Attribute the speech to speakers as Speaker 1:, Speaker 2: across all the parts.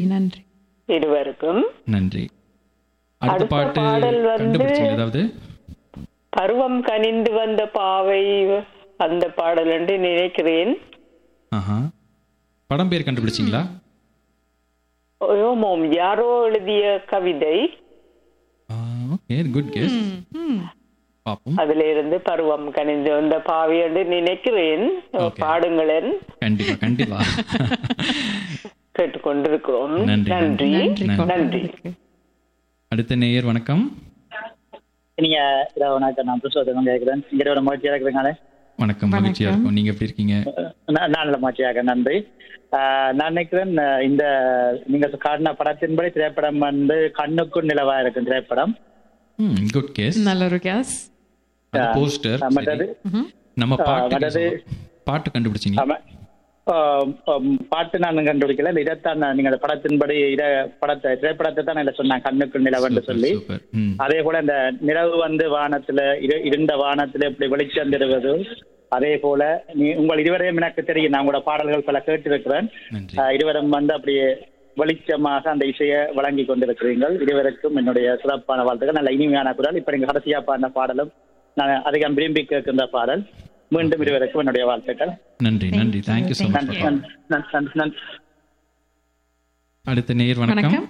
Speaker 1: நன்றி
Speaker 2: இருவருக்கும்
Speaker 3: நன்றி அடுத்த
Speaker 2: அடுத்த
Speaker 3: பாட்டு
Speaker 2: பாடல் வந்து-
Speaker 3: கண்டுபிடிச்சீங்க ஏதாவது
Speaker 2: பருவம் கனிந்து வந்த பாவை அந்த பாடல் என்று நினைக்கிறேன்
Speaker 3: ஆஹா படம் பேர் கண்டுபிடிச்சிங்களா
Speaker 2: ஓமோம் யாரோ எழுதிய கவிதை
Speaker 3: ஓகே குட் கெஸ் பாப்போம்
Speaker 2: அதுல இருந்து பருவம் கனிந்து வந்த பாவை என்று நினைக்கிறேன்
Speaker 3: Okay.
Speaker 2: பாடுங்களேன்
Speaker 3: கண்டிப்பா கண்டிப்பா
Speaker 2: கேட்டுக்கொண்டிருக்கிறோம்
Speaker 3: நன்றி,
Speaker 2: நன்றி
Speaker 1: நன்றி call
Speaker 2: நன்றி
Speaker 1: பண்ணதுக்கு.
Speaker 3: அடுத்த நேயர் வணக்கம்
Speaker 4: நீங்க இதோ வணக்கம் நான் புருஷோத்தம் கேட்கிறேன் இங்க ஒரு மகிழ்ச்சியா இருக்கிறீங்களே
Speaker 3: வணக்கம் மகிழ்ச்சியா
Speaker 1: வணக்கம்.
Speaker 3: இருக்கும் நீங்க எப்படி இருக்கீங்க
Speaker 4: நான் நல்ல மகிழ்ச்சியாக நன்றி ஆஹ் நான் நினைக்கிறேன் ஆஹ் இந்த நீங்க காட்டின படத்தின்படி திரைப்படம் வந்து கண்ணுக்கும் நிலவா இருக்கும் திரைப்படம்
Speaker 3: ம் குட் கேஸ்
Speaker 1: நல்ல ஒரு கேஸ்
Speaker 3: அது போஸ்டர்
Speaker 4: மற்றது
Speaker 3: நம்ம பாட்டு
Speaker 4: மற்றது-
Speaker 3: பாட்டு கண்டுபிடிச்சிங்க
Speaker 4: ஆமா. ஆஹ் ஆம், பாட்டு நான் கண்டுபிடிக்கல இல்ல இதைத்தான் நான் நீங்க அந்த படத்தின்படி இத படத்தை திரைப்படத்தை தான் இல்ல சொன்னேன் கண்ணுக்கும் நிலவன்னு சொல்லி
Speaker 3: சூப்பர் ம்
Speaker 4: அதே போல இந்த நிலவு வந்து வானத்துல இரு- இருண்ட வானத்துல இப்படி வெளிச்சம் தருவது அதே போல நீ உங்கள் இதுவரையும் எனக்கு தெரியும் நான் உங்களோட பாடல்கள் பல கேட்டிருக்கிறேன்
Speaker 3: நன்றி
Speaker 4: ஆஹ் இருவரும் வந்து அப்படியே வெளிச்சமாக அந்த இசையை வழங்கி கொண்டிருக்கிறீர்கள் இருவருக்கும் என்னுடைய சிறப்பான வாழ்த்துக்கள் நல்ல இனிமையான குரல் இப்ப நீங்க கடைசியா பாடின பாடலும் நான் அதிகம் விரும்பி கேட்கின்ற பாடல் மீண்டும் இருவருக்கும் என்னுடைய வாழ்த்துக்கள்
Speaker 3: நன்றி நன்றி தேங்க்யூ ஸோ மச்
Speaker 4: நன்றி நன்றி, நன்றி, நன்றி.
Speaker 3: அடுத்த நேயர் வணக்கம்
Speaker 1: வணக்கம்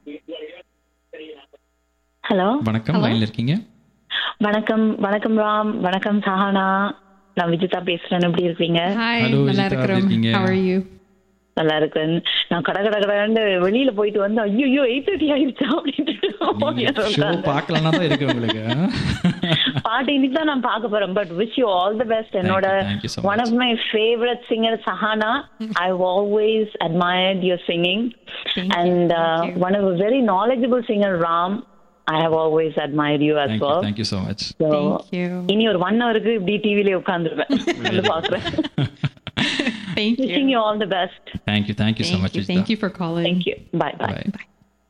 Speaker 5: ஹலோ
Speaker 3: வணக்கம் லைன்ல இருக்கீங்க
Speaker 5: வணக்கம் வணக்கம் ராம் வணக்கம் சஹானா நான் விஜிதா பேசுறேன் எப்படி இருக்கீங்க
Speaker 1: ஹாய்
Speaker 3: Hello,
Speaker 1: நல்லா
Speaker 3: Vijita,
Speaker 1: இருக்கிறோம்
Speaker 3: எப்படி இருக்கீங்க?
Speaker 1: how are you
Speaker 5: நல்லா இருக்கேன் நான் கட கட கடன்னு வெளியில போயிட்டு வந்து ஐயோ எயிட் தேர்ட்டி ஆயிடுச்சா அப்படின்ட்டு
Speaker 3: ஷோ பார்க்கலன்னா தான் இருக்கு உங்களுக்கு
Speaker 5: பாட்டு இன்னைக்கு தான் நான் பார்க்க போறேன் but wish you all the best என்னோட
Speaker 3: you, thank you so
Speaker 5: one of my favourite singer Sahana I always admired your singing
Speaker 1: Thank you,
Speaker 5: and
Speaker 1: thank you.
Speaker 5: One of very knowledgeable singer Ram I have always admired you as
Speaker 3: thank you
Speaker 5: well
Speaker 3: thank you so much
Speaker 5: So,
Speaker 1: thank you
Speaker 5: இனி ஒரு one ஹவருக்கு இப்படி டிவிலே உட்காந்துருவேன் வந்து பாக்குறேன்
Speaker 1: thank you
Speaker 5: wishing you all the best
Speaker 3: thank you thank you so
Speaker 1: thank
Speaker 3: much
Speaker 1: you thank you for calling
Speaker 5: thank you bye bye
Speaker 3: Bye.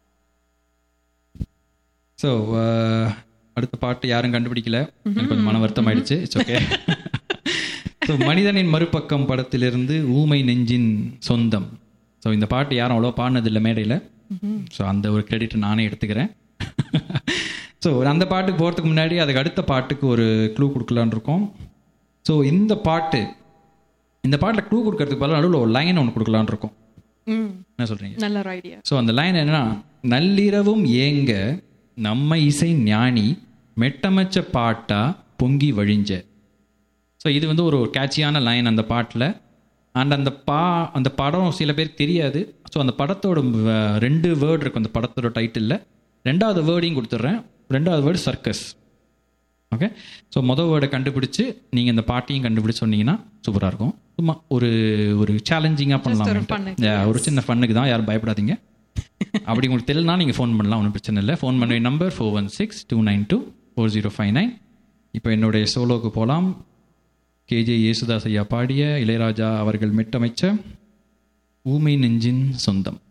Speaker 3: So அடுத்த பாட்டு யாரும் கண்டுபிடிக்கல எனக்கு கொஞ்சம் மன வருத்தம் ஆயிடுச்சு இட்ஸ் ஓகே ஸோ மனிதனின் மறுபக்கம் படத்திலிருந்து ஊமை நெஞ்சின் சொந்தம் ஸோ இந்த பாட்டு யாரும் அவ்வளோ பாடினதில்லை மேடையில் ஸோ அந்த ஒரு கிரெடிட் நானே எடுத்துக்கிறேன் ஸோ அந்த பாட்டுக்கு போகிறதுக்கு முன்னாடி அதுக்கு அடுத்த பாட்டுக்கு ஒரு க்ளூ கொடுக்கலான்னு இருக்கோம் ஸோ இந்த பாட்டு இந்த பாட்டில் க்ளூ கொடுக்கறதுக்கு பதிலாக நடுவில் ஒரு லைன் ஒன்று கொடுக்கலான்னு இருக்கோம்
Speaker 1: ம்
Speaker 3: என்ன சொல்கிறீங்க
Speaker 1: நல்ல ஒரு ஐடியா
Speaker 3: ஸோ அந்த லைன் என்னன்னா நள்ளிரவும் ஏங்க நம்ம இசை ஞானி மெட்டமச்ச பாட்டா பொங்கி வழிஞ்ச ஸோ இது வந்து ஒரு கேட்சியான லைன் அந்த பாட்டில் அண்ட் அந்த பா அந்த படம் சில பேருக்கு தெரியாது ஸோ அந்த படத்தோட வ- ரெண்டு வேர்டு இருக்கும் அந்த படத்தோட டைட்டிலில் ரெண்டாவது வேர்டையும் கொடுத்துட்றேன் ரெண்டாவது வேர்டு சர்க்கஸ் ஓகே ஸோ மொதல் வேர்டை கண்டுபிடிச்சு நீங்கள் இந்த பாட்டையும் கண்டுபிடிச்சு சொன்னீங்கன்னா சூப்பராக இருக்கும் சும்மா ஒரு ஒரு சேலஞ்சிங்காக
Speaker 1: ஒரு
Speaker 3: பண்ணலாம்
Speaker 1: fun-க்கு,
Speaker 3: Yeah, ஒரு சின்ன ஃபன்னுக்கு தான் யாரும் பயப்படாதீங்க அப்படி உங்களுக்கு தெரியலனா நீங்கள் ஃபோன் பண்ணலாம் ஒன்றும் பிரச்சனை இல்லை ஃபோன் பண்ண number four one six two nine two four zero five nine இப்போ என்னுடைய சோலோக்கு போகலாம் கேஜே யேசுதாஸ் ஐயா பாடிய இளையராஜா அவர்கள் மெட்டமைச்ச ஊமை நெஞ்சின் சொந்தம்